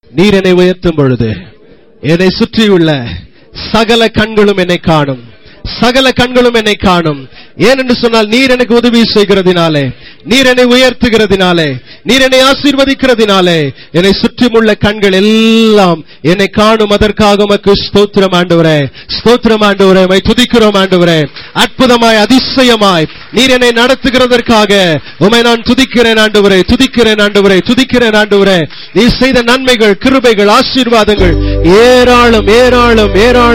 நீர் என்னை உயர்த்தும் பொழுது என்னை சுற்றியுள்ள சகல கண்களும் என்னை காணும் சகல கண்களும் என்னை காணும் ஏனென்று சொன்னால் நீர் எனக்கு உதவி செய்கிறதினாலே நீர் என்னை உயர்த்துகிறதினாலே நீர் என்னை ஆசீர்வதிக்கிறதினாலே என்னை சுற்றியுள்ள கண்கள் எல்லாம் என்னை காணும் அதற்காக உமக்கு ஸ்தோத்திரம் ஆண்டவரே ஸ்தோத்திரம் ஆண்டவரே உம்மை துதிக்கிறோம் ஆண்டவரே அற்புதமாய் அதிசயமாய் நீர் என்னை நடத்துகிறதற்காக உம்மை நான் துதிக்கிறேன் ஆண்டவரே துதிக்கிறேன் ஆண்டவரே துதிக்கிறேன் ஆண்டவரே நீ செய்த நன்மைகள் கிருபைகள் ஆசீர்வாதங்கள் ஏராளம் ஏராளம் ஏராளம்